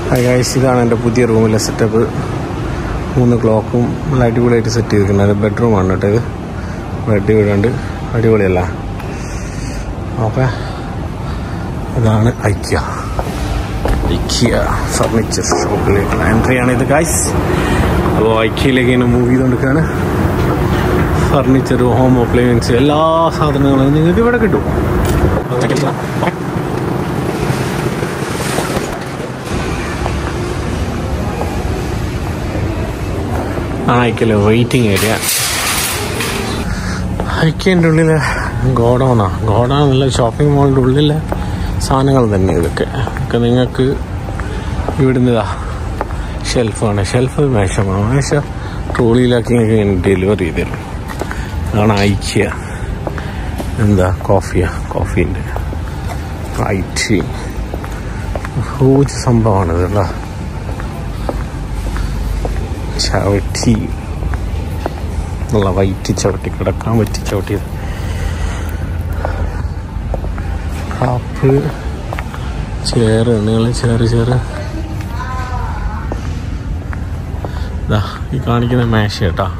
hi guys ഇതാണ് എൻ്റെ പുതിയ റൂമിലെ സെറ്റപ്പ് മൂന്ന് ക്ലോക്കും നല്ല അടിപൊളിയായിട്ട് സെറ്റ് ചെയ്തിരിക്കുന്നത് ബെഡ്റൂമാണ് കേട്ടോ ഇത് ബെഡ് ഇവിടെ ഉണ്ട് അടിപൊളിയല്ല അപ്പം ഇതാണ് ഐക്യ ഐക്യ ഫർണിച്ചർ ഷോപ്പിലേക്കുള്ള എൻട്രിയാണ് ഇത് ഗൈസ് അപ്പോൾ ഐക്യയിലേക്ക് ഇങ്ങനെ മൂവ് ചെയ്തുകൊണ്ടിരിക്കുകയാണ് ഫർണിച്ചർ ഹോം അപ്ലയൻസ് എല്ലാ സാധനങ്ങളും നിങ്ങൾക്ക് ഇവിടെ കിട്ടും ആണ് ഐക്യയിലെ വെയിറ്റിംഗ് ഏരിയ ഐക്യൻ്റെ ഉള്ളിൽ ഗോഡൗണാണ് ഗോഡൗൺ നല്ല ഷോപ്പിംഗ് മോളിൻ്റെ ഉള്ളിലെ സാധനങ്ങൾ തന്നെ ഇതൊക്കെ ഒക്കെ നിങ്ങൾക്ക് ഇവിടുന്ന് ഇതാ ഷെൽഫാണ് ഷെൽഫ് മേശമാണ് മേശ ട്രോളിയിലാക്കി നിങ്ങൾക്ക് ഡെലിവറി ചെയ്ത് തരും അതാണ് ഐക്യ എന്താ കോഫിയാ കോഫീൻ്റെ ഐറ്റി ഹൂജ് സംഭവമാണിത് കേട്ടോ ചവിട്ടി നല്ല വൈറ്റ് ചവിട്ടി കിടക്കാൻ പറ്റി ചവിട്ടിയത് കപ്പ് ചേറ് നിങ്ങൾ ചേറ് ചേറ് ഇതാ ഈ കാണിക്കുന്ന മേശ കേട്ടാ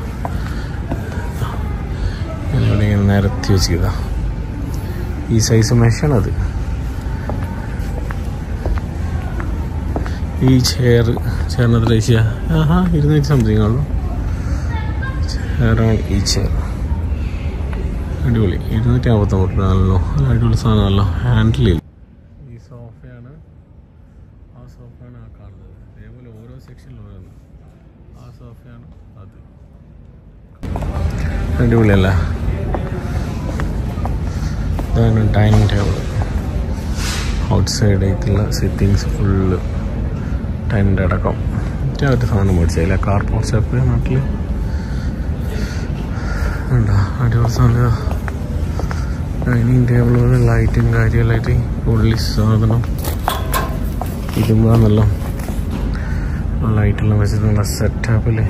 ഇവിടെ ഇങ്ങനെ നിരത്തി വെച്ചതാ ഈ സൈസ് മേശയാണത് ഈ ചെയർ ചെയറിനകത്ത് പൈസ ആഹാ ഇരുന്നൂറ്റി സംതിങ് ഉള്ളു ചെയറാണ് ഈ ചെയർ അടിപൊളി ഇരുന്നൂറ്റി അമ്പത്തൊമ്പത് രൂപയാണല്ലോ നല്ല അടിപൊളി സാധനമല്ലോ ഹാൻഡിലിൽ ഈ സോഫയാണ് ആ സോഫയാണ് ആ കാണുന്നത് അതേപോലെ ഓരോ സെക്ഷനിലും ഓരോന്ന് ആ സോഫയാണ് അത് അടിപൊളിയല്ല ഇതാണ് ഡൈനിങ് ടേബിൾ ഔട്ട് സൈഡേക്കുള്ള സിറ്റിങ്സ് ഫുള്ള് ടെൻ്റ് അടക്കം ഏറ്റവും ഒരു സാധനം മേടിച്ചില്ല കാർ പോർച്ചപ്പ് നാട്ടിൽ ഉണ്ടോ അടിപൊളി സാധനം ഡൈനിങ് ടേബിളുകൾ ലൈറ്റും കാര്യമായിട്ട് ഉള്ളി സാധനം ഇരുമ്പാന്നല്ലോ ലൈറ്റെല്ലാം വെച്ചിട്ടുള്ള സെറ്റപ്പിൽ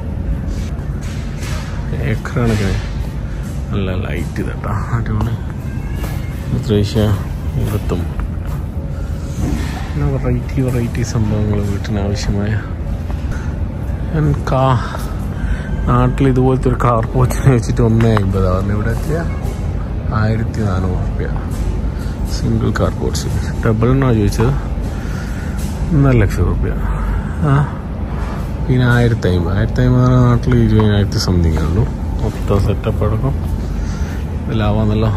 ഏക്കർ കണക്കിന് നല്ല ലൈറ്റ് ഇതട്ടാ അടിപൊളി ത്രേശ്യ ഇരുപത്തൊമ്പത് പിന്നെ വെറൈറ്റി വെറൈറ്റി സംഭവങ്ങൾ വീട്ടിന് ആവശ്യമായ ഞാൻ കാ നാട്ടിൽ ഇതുപോലത്തെ ഒരു കാർ പോച്ചിനെ വെച്ചിട്ട് ഒന്നേ അമ്പതാണ് ഇവിടെ എത്തിയ ആയിരത്തി നാനൂറ് റുപ്യ സിംഗിൾ കാർ പോർച്ച് ഡബിളിനാണ് ചോദിച്ചത് ഒന്നര ലക്ഷം റുപ്യ ആ പിന്നെ ആയിരത്തി അമ്പത് ആയിരത്തി അമ്പത് നാട്ടിൽ ഇരുപതിനായിരത്തി സംതിങ് ഉള്ളൂ മൊത്തം സെറ്റപ്പ് അടക്കം ലാവാന്നല്ലോ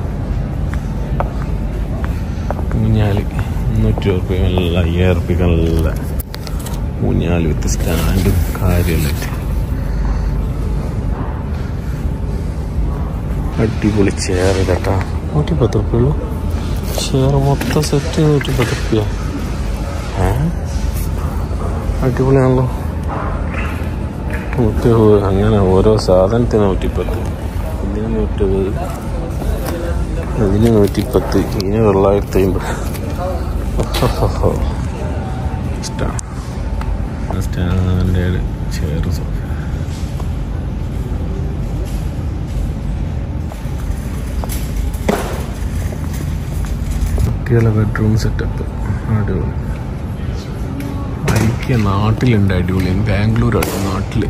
ഊഞ്ഞാല് മുന്നൂറ്റി റുപ്യ നല്ല അയ്യായിരം റുപ്യ നല്ല ഊഞ്ഞാല് വിത്ത് സ്റ്റാൻഡും കാര്യമെല്ലാം അടിപൊളി ചെയർ കേട്ടാ നൂറ്റി പത്ത് റുപ്യ ഉള്ളൂ ചെയർ മൊത്തം സെറ്റ് നൂറ്റി പത്ത് റുപ്യ അടിപൊളിയാണല്ലോ നൂറ്റി അങ്ങനെ ഓരോ സാധനത്തിന് നൂറ്റിപ്പത്ത് ഇതിന് നൂറ്റമ്പത് ഇതിന് നൂറ്റിപ്പത്ത് ഇതിന് തൊള്ളായിരത്തി അമ്പത് ഇഷ്ടമാണ് സ്റ്റാൻഡേർഡ് ചെയർ സോഫ കുട്ടികളെ ബെഡ്റൂം സെറ്റപ്പ് അടിപൊളി ഐക്യ നാട്ടിലുണ്ട് അടിപൊളി ബാംഗ്ലൂരാണ് നാട്ടിൽ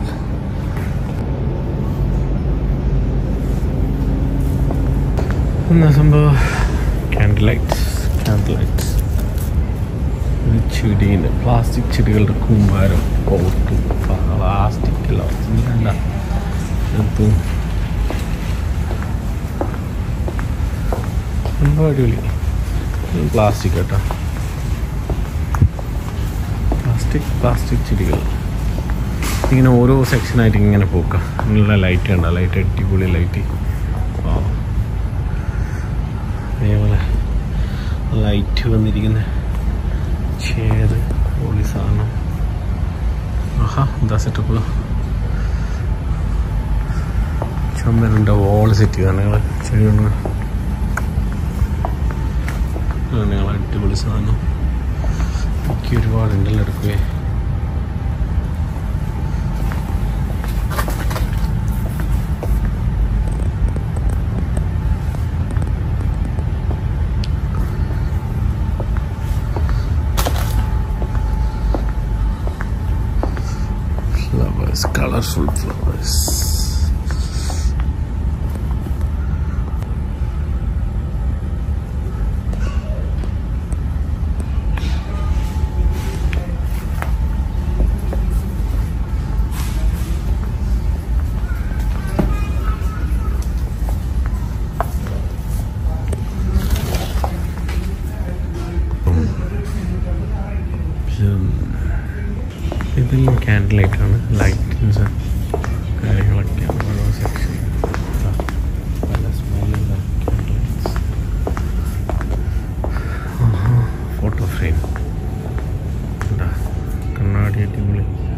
എന്നാ സംഭവം ക്യാൻഡിൽ ലൈറ്റ്സ് ക്യാൻഡിൽ ലൈറ്റ്സ് ചെടീൻ്റെ പ്ലാസ്റ്റിക് ചെടികളുടെ കൂമ്പാരം കോട്ട് പ്ലാസ്റ്റിക് അല്ല ഒറിജിനല്ല ഇത് സംഭവം അടിപൊളി പ്ലാസ്റ്റിക് കേട്ടോ പ്ലാസ്റ്റിക് പ്ലാസ്റ്റിക് ചെടികൾ ഇങ്ങനെ ഓരോ സെക്ഷനായിട്ട് ഇങ്ങനെ പോക്കാം നല്ല ലൈറ്റ് ഉണ്ടോ ലൈറ്റ് അടിപൊളി ലൈറ്റ് അതേപോലെ ലൈറ്റ് വന്നിരിക്കുന്ന ചേർ പൊളി സാധനം ആഹാ എന്താ സെറ്റപ്പ് ചുമരുണ്ട് വോൾ സെറ്റ് ചെയ്താണ് നിങ്ങൾ ചെടി കൊണ്ട് നിങ്ങൾ അടിപൊളി സാധനം എനിക്ക് ഒരുപാട് ഉണ്ടല്ലോ എടുക്കുകയെ ഫ്ലവേഴ്സ് കളർഫുൾ ഫ്ലവേഴ്സ് ഇതെല്ലാം ക്യാൻഡിൽ ലൈറ്റാണ് ലൈറ്റിങ്സ് കാര്യങ്ങളൊക്കെയാണ് ഓരോ സെക്ഷൻ പല സ്മെല്ലുള്ള ക്യാൻഡിൽ ഫോട്ടോ ഫ്രെയിം എന്താ കണ്ണാടി അടിപൊളി